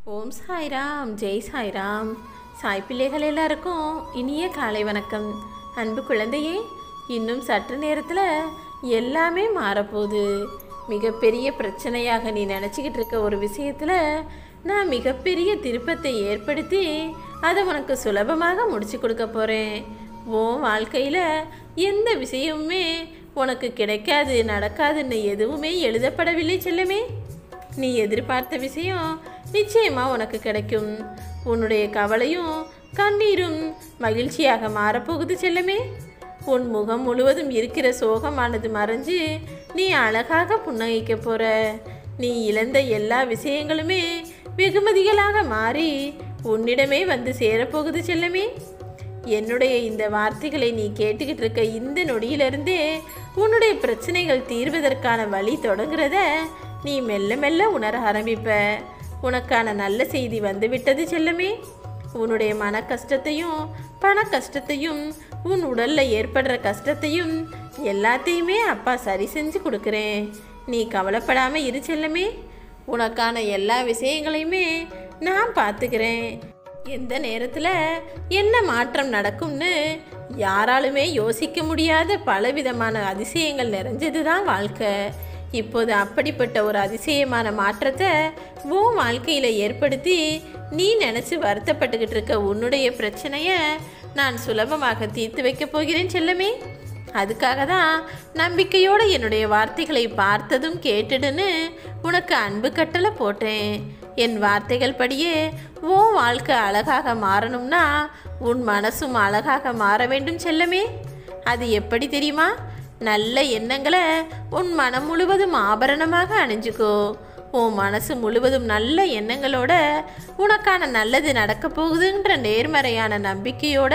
ஓம் சாய்ராம் ஜெய் சாய்ராம் சாய் பிள்ளைகள் எல்லாருக்கும் இனிய காலை வணக்கம் அன்பு குழந்தையே இன்னும் சற்று நேரத்தில் எல்லாமே மாறப்போகுது மிகப்பெரிய பிரச்சனையாக நீ நினச்சிக்கிட்டு இருக்க ஒரு விஷயத்தில் நான் மிகப்பெரிய திருப்பத்தை ஏற்படுத்தி அதை உனக்கு சுலபமாக முடிச்சு கொடுக்க போகிறேன் உன் வாழ்க்கையில் எந்த விஷயமுமே உனக்கு கிடைக்காது நடக்காதுன்னு எதுவுமே எழுதப்படவில்லை செல்லமே நீ எதிர்பார்த்த விஷயம் நிச்சயமா உனக்கு கிடைக்கும் உன்னுடைய கவலையும் கண்ணீரும் மகிழ்ச்சியாக மாறப்போகுது செல்லமே உன் முகம் முழுவதும் இருக்கிற சோகமானது மறைஞ்சு நீ அழகாக புன்னகைக்க போற நீ இழந்த எல்லா விஷயங்களுமே வெகுமதிகளாக மாறி உன்னிடமே வந்து சேரப்போகுது செல்லமே என்னுடைய இந்த வார்த்தைகளை நீ கேட்டுக்கிட்டு இருக்க இந்த நொடியிலிருந்தே உன்னுடைய பிரச்சனைகள் தீர்வதற்கான வழி தொடங்குறத நீ மெல்ல மெல்ல உணர ஆரம்பிப்ப உனக்கான நல்ல செய்தி வந்துவிட்டது செல்லமே உன்னுடைய மன கஷ்டத்தையும் பண கஷ்டத்தையும் உன் உடல்ல ஏற்படுற கஷ்டத்தையும் எல்லாத்தையுமே அப்பா சரி செஞ்சு கொடுக்குறேன் நீ கவலைப்படாம இரு செல்லமே உனக்கான எல்லா விஷயங்களையுமே நான் பார்த்துக்கிறேன் எந்த நேரத்தில் என்ன மாற்றம் நடக்கும்னு யாராலுமே யோசிக்க முடியாத பலவிதமான அதிசயங்கள் நிறைஞ்சது தான் வாழ்க்கை இப்போது அப்படிப்பட்ட ஒரு அதிசயமான மாற்றத்தை உன் வாழ்க்கையில் ஏற்படுத்தி நீ நினச்சி வருத்தப்பட்டுக்கிட்டு இருக்க உன்னுடைய பிரச்சனையை நான் சுலபமாக தீர்த்து வைக்கப் போகிறேன் செல்லமே அதுக்காக தான் நம்பிக்கையோடு என்னுடைய வார்த்தைகளை பார்த்ததும் கேட்டுடுன்னு உனக்கு அன்பு கட்டளை போட்டேன் என் வார்த்தைகள் படியே உன் வாழ்க்கை அழகாக மாறணும்னா உன் மனசும் அழகாக மாற வேண்டும் செல்லமே அது எப்படி தெரியுமா நல்ல எண்ணங்களை உன் மனம் முழுவதும் ஆபரணமாக அணிஞ்சுக்கோ உன் மனசு முழுவதும் நல்ல எண்ணங்களோட உனக்கான நல்லது நடக்க போகுதுன்ற நேர்மறையான நம்பிக்கையோட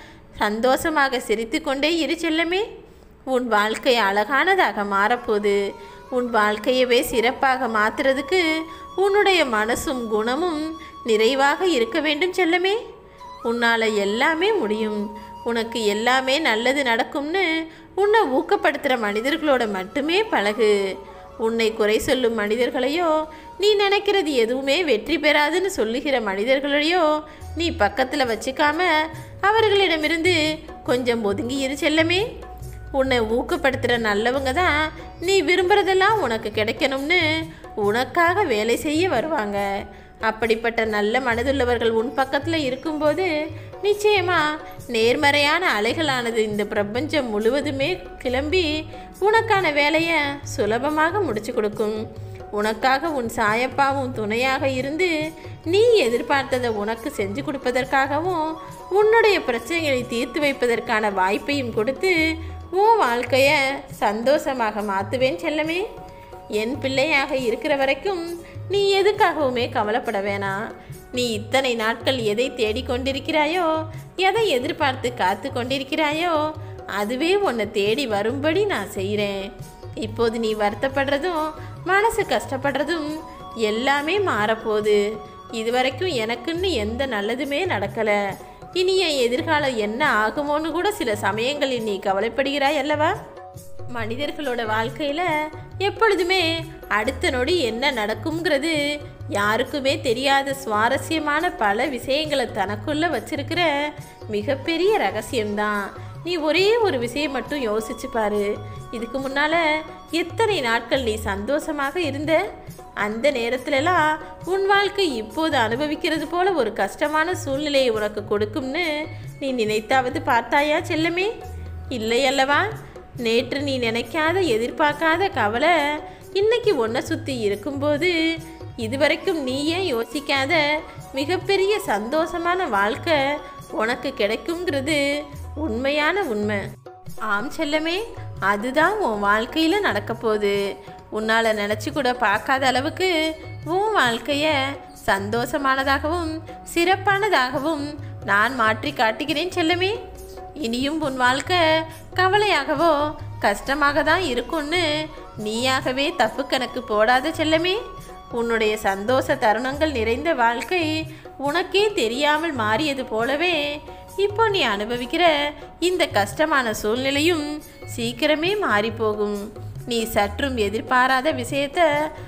சந்தோஷமாக சிரித்து கொண்டே இரு செல்லமே உன் வாழ்க்கை அழகானதாக மாறப்போகுது உன் வாழ்க்கையவே சிறப்பாக மாற்றுறதுக்கு உன்னுடைய மனசும் குணமும் நிறைவாக இருக்க வேண்டும் செல்லமே உன்னால் எல்லாமே முடியும் உனக்கு எல்லாமே நல்லது நடக்கும்னு உன்னை ஊக்கப்படுத்துகிற மனிதர்களோட மட்டுமே பழகு உன்னை குறை சொல்லும் மனிதர்களையோ நீ நினைக்கிறது எதுவுமே வெற்றி பெறாதுன்னு சொல்லுகிற மனிதர்களையோ நீ பக்கத்தில் வச்சுக்காம அவர்களிடமிருந்து கொஞ்சம் ஒதுங்கி இரு செல்லமே உன்னை ஊக்கப்படுத்துகிற நல்லவங்க தான் நீ விரும்புகிறதெல்லாம் உனக்கு கிடைக்கணும்னு உனக்காக வேலை செய்ய வருவாங்க அப்படிப்பட்ட நல்ல மனதுள்ளவர்கள் உன் பக்கத்தில் இருக்கும்போது நிச்சயமா நேர்மறையான அலைகளானது இந்த பிரபஞ்சம் முழுவதுமே கிளம்பி உனக்கான வேலையை சுலபமாக முடிச்சு கொடுக்கும் உனக்காக உன் சாயப்பாவும் துணையாக இருந்து நீ எதிர்பார்த்ததை உனக்கு செஞ்சு கொடுப்பதற்காகவும் உன்னுடைய பிரச்சனைகளை தீர்த்து வைப்பதற்கான வாய்ப்பையும் கொடுத்து உன் வாழ்க்கையை சந்தோஷமாக மாற்றுவேன் செல்லமே என் பிள்ளையாக இருக்கிற வரைக்கும் நீ எதுக்காகவுமே கவலைப்பட வேணாம் நீ இத்தனை நாட்கள் எதை தேடிக்கொண்டிருக்கிறாயோ எதை எதிர்பார்த்து காத்து கொண்டிருக்கிறாயோ அதுவே உன்னை தேடி வரும்படி நான் செய்கிறேன் இப்போது நீ வருத்தப்படுறதும் மனசு கஷ்டப்படுறதும் எல்லாமே மாறப்போகுது இதுவரைக்கும் எனக்குன்னு எந்த நல்லதுமே நடக்கலை இனி என் எதிர்காலம் என்ன ஆகுமோன்னு கூட சில சமயங்களில் நீ கவலைப்படுகிறாய் அல்லவா மனிதர்களோட வாழ்க்கையில் எப்பொழுதுமே அடுத்த நொடி என்ன நடக்குங்கிறது யாருக்குமே தெரியாத சுவாரஸ்யமான பல விஷயங்களை தனக்குள்ள வச்சிருக்கிற மிகப்பெரிய ரகசியம்தான் நீ ஒரே ஒரு விஷயம் மட்டும் யோசிச்சு பாரு இதுக்கு முன்னால எத்தனை நாட்கள் நீ சந்தோஷமாக இருந்த அந்த நேரத்துலலாம் உன் வாழ்க்கை இப்போது அனுபவிக்கிறது போல ஒரு கஷ்டமான சூழ்நிலையை உனக்கு கொடுக்கும்னு நீ நினைத்தாவது பார்த்தாயா செல்லமே இல்லை அல்லவா நேற்று நீ நினைக்காத எதிர்பார்க்காத கவலை இன்னைக்கு ஒன்றை சுற்றி இருக்கும்போது இதுவரைக்கும் நீ ஏன் யோசிக்காத மிகப்பெரிய சந்தோஷமான வாழ்க்கை உனக்கு கிடைக்குங்கிறது உண்மையான உண்மை ஆம் செல்லமே அதுதான் உன் வாழ்க்கையில் நடக்க போகுது உன்னால் நினச்சி கூட பார்க்காத அளவுக்கு உன் வாழ்க்கையை சந்தோஷமானதாகவும் சிறப்பானதாகவும் நான் மாற்றி காட்டுகிறேன் செல்லமே இனியும் உன் வாழ்க்கை கவலையாகவோ கஷ்டமாக தான் இருக்கும்னு நீயாகவே தப்பு கணக்கு போடாத செல்லமே உன்னுடைய சந்தோஷ தருணங்கள் நிறைந்த வாழ்க்கை உனக்கே தெரியாமல் மாறியது போலவே இப்போ நீ அனுபவிக்கிற இந்த கஷ்டமான சூழ்நிலையும் சீக்கிரமே மாறி போகும் நீ சற்றும் எதிர்பாராத விஷயத்த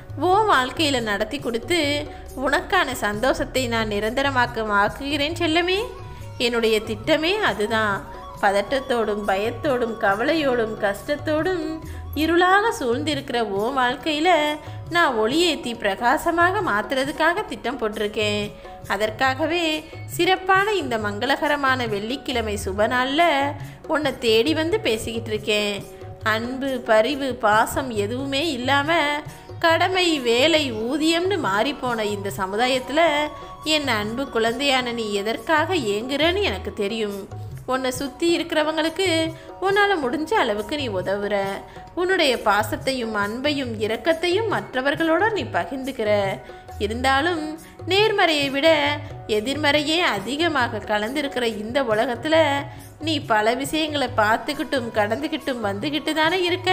ஓ வாழ்க்கையில் நடத்தி கொடுத்து உனக்கான சந்தோஷத்தை நான் நிரந்தரமாக்க ஆக்குகிறேன் செல்லமே என்னுடைய திட்டமே அதுதான் பதட்டத்தோடும் பயத்தோடும் கவலையோடும் கஷ்டத்தோடும் இருளாக சூழ்ந்திருக்கிற ஓ வாழ்க்கையில் நான் ஒளியேற்றி பிரகாசமாக மாற்றுறதுக்காக திட்டம் போட்டிருக்கேன் அதற்காகவே சிறப்பான இந்த மங்களகரமான வெள்ளிக்கிழமை சுப நாளில் உன்னை தேடி வந்து பேசிக்கிட்டு இருக்கேன் அன்பு பரிவு பாசம் எதுவுமே இல்லாமல் கடமை வேலை ஊதியம்னு மாறிப்போன இந்த சமுதாயத்தில் என் அன்பு குழந்தையான நீ எதற்காக ஏங்குறன்னு எனக்கு தெரியும் உன்னை சுற்றி இருக்கிறவங்களுக்கு உன்னால் முடிஞ்ச அளவுக்கு நீ உதவுற உன்னுடைய பாசத்தையும் அன்பையும் இரக்கத்தையும் மற்றவர்களோட நீ பகிர்ந்துக்கிற இருந்தாலும் நேர்மறையை விட எதிர்மறையே அதிகமாக கலந்திருக்கிற இந்த உலகத்தில் நீ பல விஷயங்களை பார்த்துக்கிட்டும் கடந்துக்கிட்டும் வந்துக்கிட்டு தானே இருக்க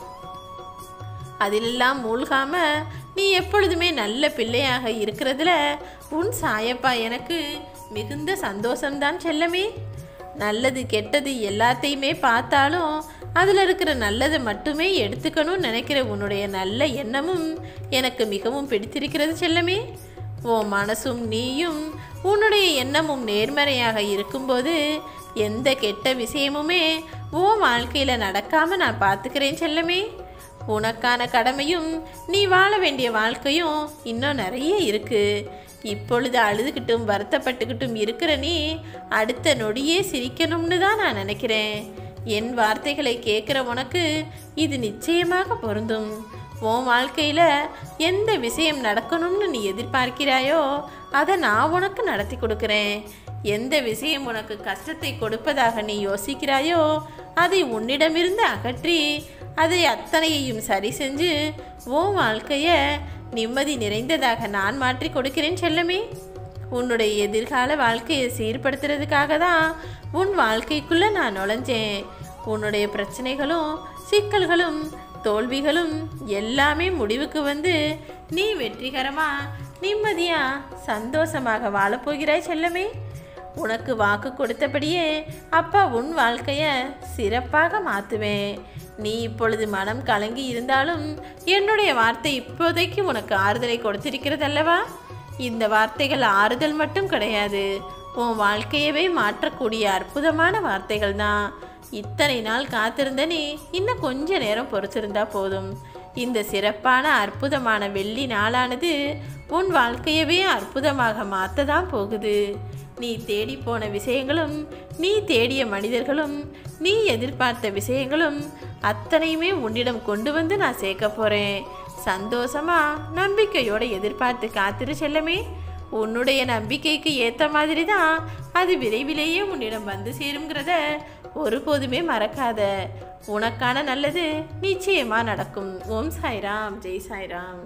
அதிலெல்லாம் மூழ்காம நீ எப்பொழுதுமே நல்ல பிள்ளையாக இருக்கிறதுல உன் சாயப்பா எனக்கு மிகுந்த சந்தோஷம்தான் செல்லமே நல்லது கெட்டது எல்லாத்தையுமே பார்த்தாலும் அதில் இருக்கிற நல்லதை மட்டுமே எடுத்துக்கணும்னு நினைக்கிற உன்னுடைய நல்ல எண்ணமும் எனக்கு மிகவும் பிடித்திருக்கிறது செல்லமே உன் மனசும் நீயும் உன்னுடைய எண்ணமும் நேர்மறையாக இருக்கும்போது எந்த கெட்ட விஷயமுமே உன் வாழ்க்கையில் நடக்காமல் நான் பார்த்துக்கிறேன் செல்லமே உனக்கான கடமையும் நீ வாழ வேண்டிய வாழ்க்கையும் இன்னும் நிறைய இருக்கு இப்பொழுது அழுதுகிட்டும் வருத்தப்பட்டுக்கிட்டும் இருக்கிற நீ அடுத்த நொடியே சிரிக்கணும்னு தான் நான் நினைக்கிறேன் என் வார்த்தைகளை கேட்குற உனக்கு இது நிச்சயமாக பொருந்தும் உன் வாழ்க்கையில் எந்த விஷயம் நடக்கணும்னு நீ எதிர்பார்க்கிறாயோ அதை நான் உனக்கு நடத்தி கொடுக்குறேன் எந்த விஷயம் உனக்கு கஷ்டத்தை கொடுப்பதாக நீ யோசிக்கிறாயோ அதை உன்னிடமிருந்து அகற்றி அதை அத்தனையையும் சரி செஞ்சு உன் வாழ்க்கையை நிம்மதி நிறைந்ததாக நான் மாற்றி கொடுக்கிறேன் செல்லமே உன்னுடைய எதிர்கால வாழ்க்கையை சீர்படுத்துறதுக்காக தான் உன் வாழ்க்கைக்குள்ளே நான் நுழைஞ்சேன் உன்னுடைய பிரச்சனைகளும் சிக்கல்களும் தோல்விகளும் எல்லாமே முடிவுக்கு வந்து நீ வெற்றிகரமாக நிம்மதியாக சந்தோஷமாக வாழப்போகிறாய் செல்லமே உனக்கு வாக்கு கொடுத்தபடியே அப்பா உன் வாழ்க்கையை சிறப்பாக மாற்றுவேன் நீ இப்பொழுது மனம் கலங்கி இருந்தாலும் என்னுடைய வார்த்தை இப்போதைக்கு உனக்கு ஆறுதலை கொடுத்திருக்கிறது அல்லவா இந்த வார்த்தைகள் ஆறுதல் மட்டும் கிடையாது உன் வாழ்க்கையவே மாற்றக்கூடிய அற்புதமான வார்த்தைகள் தான் இத்தனை நாள் காத்திருந்த நீ இன்னும் கொஞ்ச நேரம் பொறுத்திருந்தா போதும் இந்த சிறப்பான அற்புதமான வெள்ளி நாளானது உன் வாழ்க்கையவே அற்புதமாக மாற்ற தான் போகுது நீ தேடி போன விஷயங்களும் நீ தேடிய மனிதர்களும் நீ எதிர்பார்த்த விஷயங்களும் அத்தனையுமே உன்னிடம் கொண்டு வந்து நான் சேர்க்க போகிறேன் சந்தோஷமா நம்பிக்கையோட எதிர்பார்த்து காத்திரு செல்லமே உன்னுடைய நம்பிக்கைக்கு ஏற்ற மாதிரி தான் அது விரைவிலேயே உன்னிடம் வந்து சேருங்கிறத ஒருபோதுமே மறக்காத உனக்கான நல்லது நிச்சயமாக நடக்கும் ஓம் சாய்ராம் ஜெய் சாய்ராம்